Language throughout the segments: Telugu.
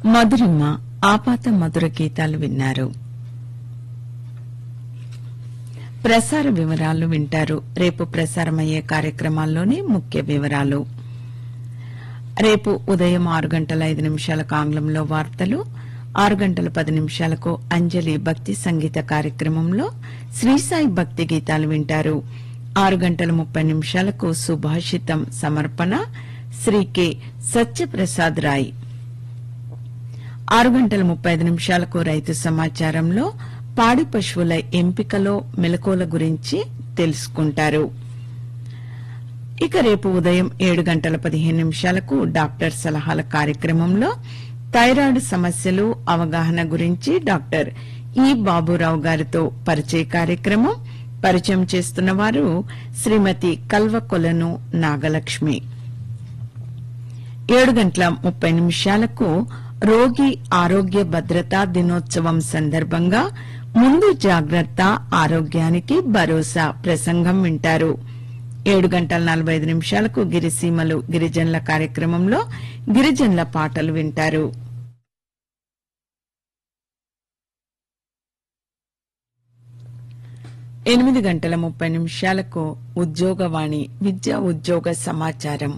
మధురిమ ఆపాత మధుర గీతాలు విన్నారు ప్రసార వివరాలు వింటారు రేపు ప్రసారమయ్యే కార్యక్రమాల్లోని ముఖ్య వివరాలు రేపు ఉదయం ఆరు గంటల ఐదు నిమిషాలకు ఆంగ్లంలో వార్తలు ఆరు గంటల పది నిమిషాలకు అంజలి భక్తి సంగీత కార్యక్రమంలో శ్రీసాయి భక్తి గీతాలు వింటారు ఆరు గంటల ముప్పై నిమిషాలకు సుభాషితం సమర్పణ శ్రీ కె సత్యప్రసాద్ రాయ్ ఆరు గంటల ముప్పై ఐదు నిమిషాలకు రైతు సమాచారంలో పాడి పశువుల ఎంపికలో మెలకువల గురించి తెలుసుకుంటారు ఇక రేపు ఉదయం ఏడు గంటల పదిహేను నిమిషాలకు డాక్టర్ సలహాల కార్యక్రమంలో థైరాయిడ్ సమస్యలు అవగాహన గురించి డాక్టర్ ఈ బాబురావు గారితో పరిచయ కార్యక్రమం పరిచయం చేస్తున్న వారు శ్రీమతి కల్వకొలను నాగలక్ష్మి ఏడు గంటల ముప్పై నిమిషాలకు రోగి ఆరోగ్య భద్రతా దినోత్సవం సందర్భంగా ముందు జాగ్రత్త ఆరోగ్యానికి భరోసా ప్రసంగం వింటారు ఏడు గంటల నలభై ఐదు నిమిషాలకు గిరిసీమలు గిరిజనుల కార్యక్రమంలో గిరిజనుల పాటలు వింటారు ఎనిమిది గంటల ముప్పై నిమిషాలకు ఉద్యోగవాణి విద్యా ఉద్యోగ సమాచారం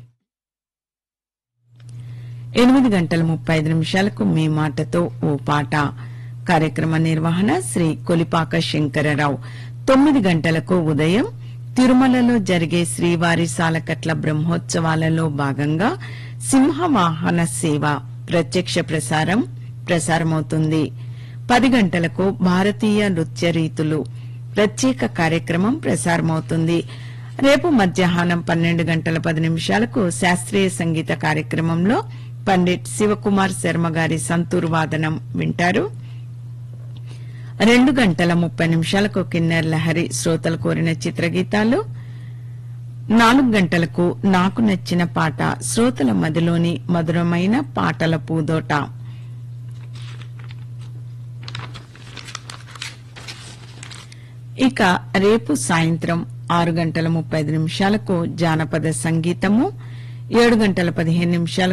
ఎనిమిది గంటల ముప్పై ఐదు నిమిషాలకు మీ మాటతో ఓ పాట కార్యక్రమ నిర్వహణ శ్రీ కొలిపాక శంకరరావు తొమ్మిది గంటలకు ఉదయం తిరుమలలో జరిగే శ్రీవారి సాలకట్ల బ్రహ్మోత్సవాలలో భాగంగా సింహవాహన సేవ ప్రత్యక్ష ప్రసారం ప్రసారమవుతుంది పది గంటలకు భారతీయ నృత్య రీతులు ప్రత్యేక కార్యక్రమం ప్రసారమవుతుంది రేపు మధ్యాహ్నం పన్నెండు గంటల పది నిమిషాలకు శాస్త్రీయ సంగీత కార్యక్రమంలో పండిట్ శివకుమార్ శర్మ గారి సంతూర్ వాదనం వింటారు రెండు గంటల ముప్పై నిమిషాలకు కిన్నెర్ లహరి శ్రోతలు కోరిన చిత్రగీతాలు నాలుగు గంటలకు నాకు నచ్చిన పాట శ్రోతల మదిలోని మధురమైన పాటల పూదోట ఇక రేపు సాయంత్రం ఆరు గంటల ముప్పై ఐదు నిమిషాలకు జానపద సంగీతము ఏడు గంటల పదిహేను నిమిషాలకు